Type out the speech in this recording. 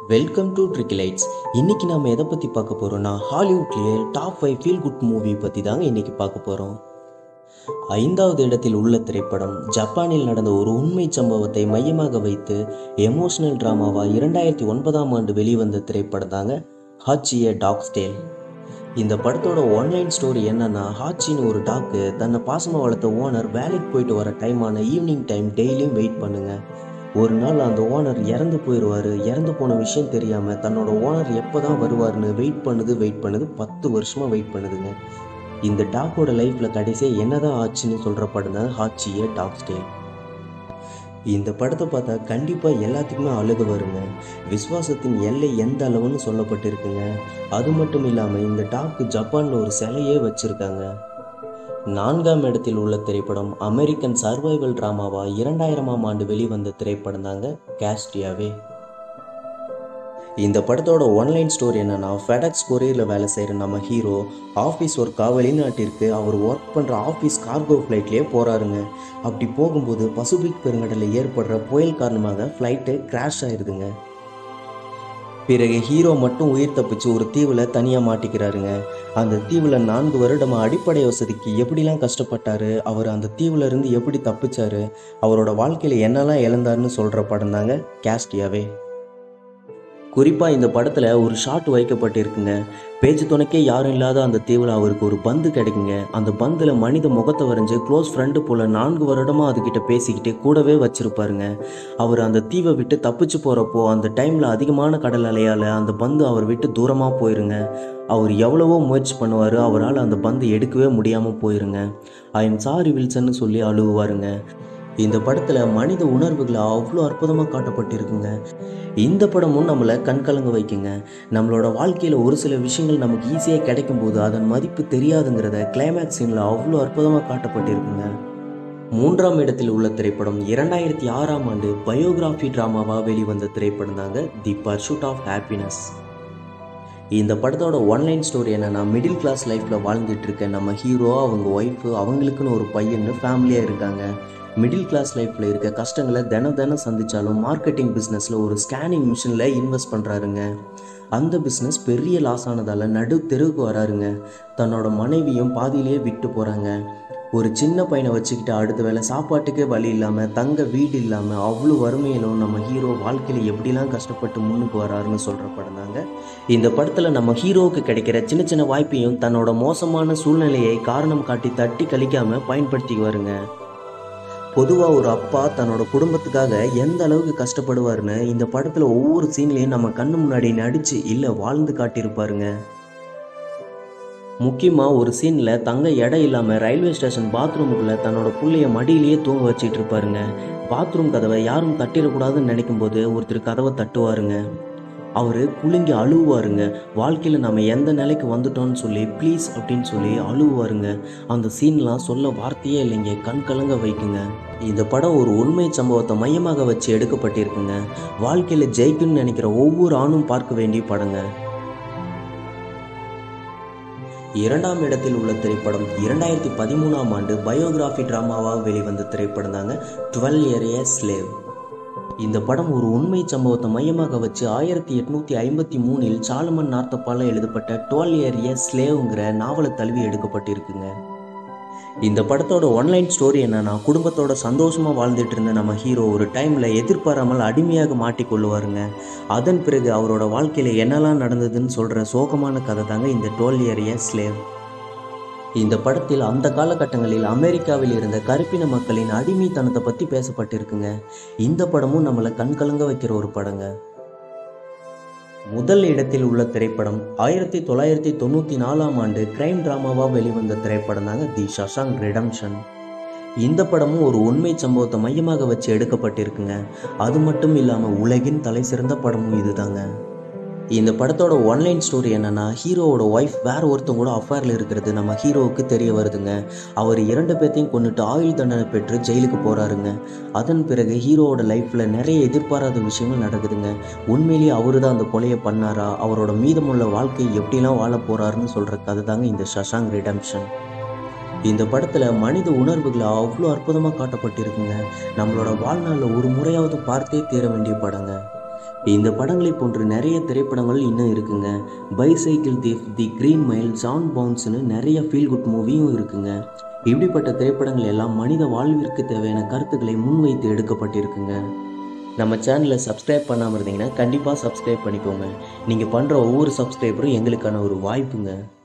welcome to ட்ரிக்கிலைட்ஸ் இன்னைக்கு நாம எதை பற்றி பார்க்க போகிறோம்னா ஹாலிவுட்லேயே top five feel good movie பற்றி தாங்க இன்னைக்கு பார்க்க போகிறோம் ஐந்தாவது இடத்தில் உள்ள திரைப்படம் ஜப்பானில் நடந்த ஒரு உண்மை சம்பவத்தை மையமாக வைத்து எமோஷனல் ட்ராமாவா இரண்டாயிரத்தி ஒன்பதாம் ஆண்டு வெளிவந்த திரைப்படம் தாங்க ஹாச்சிய டாக்ஸ் டேல் இந்த படத்தோட ஒன்லைன் ஸ்டோரி என்னன்னா ஹாச்சின்னு ஒரு டாக்கு தன்னை பாசமாக வளர்த்த ஓனர் வேலைக்கு போயிட்டு வர டைமான ஈவினிங் டைம் டெய்லியும் வெயிட் பண்ணுங்க ஒரு நாள் அந்த ஓனர் இறந்து போயிடுவார் இறந்து போன விஷயம் தெரியாமல் தன்னோட ஓனர் எப்போ தான் வருவார்னு வெயிட் பண்ணுது வெயிட் பண்ணுது பத்து வருஷமாக வெயிட் பண்ணுதுங்க இந்த டாக்கோட லைஃப்பில் கடைசியாக என்னதான் ஆச்சுன்னு சொல்கிற படம் தான் ஹாச்சியே டாக் ஸ்டேல் இந்த படத்தை பார்த்தா கண்டிப்பாக எல்லாத்துக்குமே அழுக வருங்க விஸ்வாசத்தின் எல்லை எந்த அளவுன்னு சொல்லப்பட்டிருக்குங்க அது மட்டும் இல்லாமல் இந்த டாக்கு ஜப்பானில் ஒரு சிலையே வச்சுருக்காங்க நான்காம் இடத்தில் உள்ள திரைப்படம் அமெரிக்கன் சர்வைவல் ட்ராமாவா இரண்டாயிரமாம் ஆண்டு வெளிவந்த திரைப்படம் தாங்க கேஸ்டியாவே இந்த படத்தோட ஒன்லைன் ஸ்டோரி என்னன்னா ஃபெடக்ஸ் கொரியரில் வேலை செய்கிற நம்ம ஹீரோ ஆஃபீஸ் ஒர்க்காக வெளிநாட்டிற்கு அவர் ஒர்க் பண்ணுற ஆஃபீஸ் கார்கோ ஃப்ளைட்லேயே போகிறாருங்க அப்படி போகும்போது பசிபிக் பெருங்கடலில் ஏற்படுற புயல் காரணமாக ஃப்ளைட்டு கிராஷ் ஆயிடுதுங்க பிறகு ஹீரோ மட்டும் உயிர் தப்பிச்சு ஒரு தீவில் தனியாக மாட்டிக்கிறாருங்க அந்த தீவில் நான்கு வருடமாக அடிப்படை வசதிக்கு எப்படிலாம் கஷ்டப்பட்டாரு அவர் அந்த தீவுல இருந்து எப்படி தப்பிச்சாரு அவரோட வாழ்க்கையில் என்னெல்லாம் இழந்தாருன்னு சொல்கிற படம் தாங்க கேஸ்டியாவே குறிப்பாக இந்த படத்தில் ஒரு ஷாட் வைக்கப்பட்டிருக்குங்க பேச்சு துணைக்கே யாரும் இல்லாத அந்த தீவில் அவருக்கு ஒரு பந்து கிடைக்குங்க அந்த பந்தில் மனித முகத்தை வரைஞ்சு க்ளோஸ் ஃப்ரெண்டு போல் நான்கு வருடமாக அதுக்கிட்ட பேசிக்கிட்டே கூடவே வச்சிருப்பாருங்க அவர் அந்த தீவை விட்டு தப்பிச்சு போகிறப்போ அந்த டைமில் அதிகமான கடல் அலையால் அந்த பந்து அவர் விட்டு தூரமாக போயிருங்க அவர் எவ்வளவோ முயற்சி பண்ணுவார் அவரால் அந்த பந்து எடுக்கவே முடியாமல் போயிருங்க ஐ எம் சாரி வில்சன்னு சொல்லி அழுவாருங்க இந்த படத்தில் மனித உணர்வுகளை அவ்வளோ அற்புதமாக காட்டப்பட்டிருக்குங்க இந்த படமும் நம்மளை கண்கலங்க வைக்குங்க நம்மளோட வாழ்க்கையில் ஒரு சில விஷயங்கள் நமக்கு ஈஸியாக கிடைக்கும்போது அதன் மதிப்பு தெரியாதுங்கிறத கிளைமேக்ஸ் சீனில் அவ்வளோ அற்புதமாக காட்டப்பட்டிருக்குங்க மூன்றாம் இடத்தில் உள்ள திரைப்படம் இரண்டாயிரத்தி ஆறாம் ஆண்டு பயோகிராஃபி ட்ராமாவாக வெளிவந்த திரைப்படம் தாங்க தி பர்சூட் ஆஃப் ஹாப்பினஸ் இந்த படத்தோட ஒன்லைன் ஸ்டோரி என்னன்னா மிடில் கிளாஸ் லைஃப்பில் வாழ்ந்துட்டு இருக்க நம்ம ஹீரோ அவங்க ஒய்ஃபு அவங்களுக்குன்னு ஒரு பையன்னு ஃபேமிலியாக இருக்காங்க மிடில் கிளாஸ் லைஃப்பில் இருக்க கஷ்டங்களை தினம் தினம் சந்தித்தாலும் மார்க்கெட்டிங் பிஸ்னஸில் ஒரு ஸ்கேனிங் மிஷினில் இன்வெஸ்ட் பண்ணுறாருங்க அந்த பிஸ்னஸ் பெரிய லாஸ் ஆனதால் நடு தெருவுக்கு வராருங்க தன்னோட மனைவியும் பாதியிலேயே விட்டு போகிறாங்க ஒரு சின்ன பையனை வச்சுக்கிட்டு அடுத்த வேலை சாப்பாட்டுக்கே வழி இல்லாமல் தங்க வீடு இல்லாமல் அவ்வளோ வறுமையிலும் நம்ம ஹீரோ வாழ்க்கையில் எப்படிலாம் கஷ்டப்பட்டு முன்னுக்கு வராருன்னு சொல்கிற படம் தாங்க இந்த படத்தில் நம்ம ஹீரோவுக்கு கிடைக்கிற சின்ன சின்ன வாய்ப்பையும் தன்னோட மோசமான சூழ்நிலையை காரணம் காட்டி தட்டி கழிக்காமல் பயன்படுத்திக்குவாருங்க பொதுவாக ஒரு அப்பா தன்னோட குடும்பத்துக்காக எந்த அளவுக்கு கஷ்டப்படுவாருன்னு இந்த படத்தில் ஒவ்வொரு சீன்லேயும் நம்ம கண்ணு முன்னாடி நடித்து இல்லை வாழ்ந்து காட்டியிருப்பாருங்க முக்கியமாக ஒரு சீனில் தங்க இடம் இல்லாமல் ரயில்வே ஸ்டேஷன் பாத்ரூமுக்குள்ளே தன்னோட புள்ளைய மடியிலேயே தூங்க வச்சிட்டு இருப்பாருங்க பாத்ரூம் கதவை யாரும் தட்டிடக்கூடாதுன்னு நினைக்கும் போது ஒருத்தர் கதவை தட்டுவாருங்க அவர் குலுங்கி அழுவாருங்க வாழ்க்கையில் நம்ம எந்த நிலைக்கு வந்துட்டோம்னு சொல்லி ப்ளீஸ் அப்படின்னு சொல்லி அழுவாருங்க அந்த சீன்லாம் சொல்ல வார்த்தையே இல்லைங்க கண் கலங்க வைக்குங்க இந்த படம் ஒரு உண்மை சம்பவத்தை மையமாக வச்சு எடுக்கப்பட்டிருக்குங்க வாழ்க்கையில் ஜெயிக்கணும்னு நினைக்கிற ஒவ்வொரு ஆணும் பார்க்க வேண்டிய படங்க இரண்டாம் இடத்தில் உள்ள திரைப்படம் இரண்டாயிரத்தி பதிமூணாம் ஆண்டு பயோகிராஃபி ட்ராமாவாக வெளிவந்த திரைப்படம் தாங்க டுவெல் ஏரிய ஸ்லேவ் இந்த படம் ஒரு உண்மை சம்பவத்தை மையமாக வச்சு ஆயிரத்தி எட்நூத்தி ஐம்பத்தி மூணில் சாலமன் நார்த்தப்பால எழுதப்பட்ட டுவெல் ஏரிய ஸ்லேவ்ங்கிற நாவலை தழுவி எடுக்கப்பட்டிருக்குங்க இந்த படத்தோட ஒன்லைன் ஸ்டோரி என்னன்னா குடும்பத்தோட சந்தோஷமா வாழ்ந்துட்டு இருந்த நம்ம ஹீரோ ஒரு டைம்ல எதிர்பாராமல் அடிமையாக மாட்டிக்கொள்ளுவாருங்க அதன் பிறகு அவரோட வாழ்க்கையில என்னெல்லாம் நடந்ததுன்னு சொல்ற சோகமான கதை தாங்க இந்த டுவெல் ஏரிய ஸ்லேவ் இந்த படத்தில் அந்த காலகட்டங்களில் அமெரிக்காவில் இருந்த கருப்பின மக்களின் அடிமைத்தனத்தை பற்றி பேசப்பட்டிருக்குங்க இந்த படமும் நம்மளை கண்கலங்க வைக்கிற ஒரு படங்க முதல் இடத்தில் உள்ள திரைப்படம் ஆயிரத்தி தொள்ளாயிரத்தி தொண்ணூற்றி நாலாம் ஆண்டு கிரைம் ட்ராமாவாக வெளிவந்த திரைப்படம் தாங்க தி ஷஷாங் ரிடம்ஷன் இந்த படமும் ஒரு உண்மை சம்பவத்தை மையமாக வச்சு எடுக்கப்பட்டிருக்குங்க அது மட்டும் இல்லாமல் உலகின் தலை சிறந்த படமும் இதுதாங்க இந்த படத்தோட ஒன்லைன் ஸ்டோரி என்னன்னா ஹீரோவோட ஒய்ஃப் வேற ஒருத்தங்க கூட அஃபேரில் இருக்கிறது நம்ம ஹீரோவுக்கு தெரிய வருதுங்க அவர் இரண்டு பேர்த்தையும் கொண்டுட்டு ஆயுள் தண்டனை பெற்று ஜெயிலுக்கு போறாருங்க அதன் பிறகு ஹீரோவோட லைஃப்ல நிறைய எதிர்பாராத விஷயங்கள் நடக்குதுங்க உண்மையிலேயே அவரு தான் அந்த கொலையை பண்ணாரா அவரோட மீதமுள்ள வாழ்க்கை எப்படிலாம் வாழ போறாருன்னு சொல்ற கதை தாங்க இந்த ஷஷாங் ரிடம்ஷன் இந்த படத்தில் மனித உணர்வுகளை அவ்வளோ அற்புதமாக காட்டப்பட்டிருக்குங்க நம்மளோட வாழ்நாளில் ஒரு முறையாவது பார்த்தே தீர வேண்டிய படங்க இந்த படங்களை போன்று நிறைய திரைப்படங்கள் இன்னும் இருக்குங்க bicycle thief the green mile John பவுன்ஸ்னு நிறைய ஃபீல் குட் மூவியும் இருக்குங்க இப்படிப்பட்ட திரைப்படங்கள் எல்லாம் மனித வாழ்விற்கு தேவையான கருத்துக்களை முன்வைத்து எடுக்கப்பட்டிருக்குங்க நம்ம சேனலை சப்ஸ்கிரைப் பண்ணாமல் இருந்தீங்கன்னா கண்டிப்பாக சப்ஸ்கிரைப் பண்ணிக்கோங்க நீங்கள் பண்ணுற ஒவ்வொரு சப்ஸ்கிரைபரும் எங்களுக்கான ஒரு வாய்ப்புங்க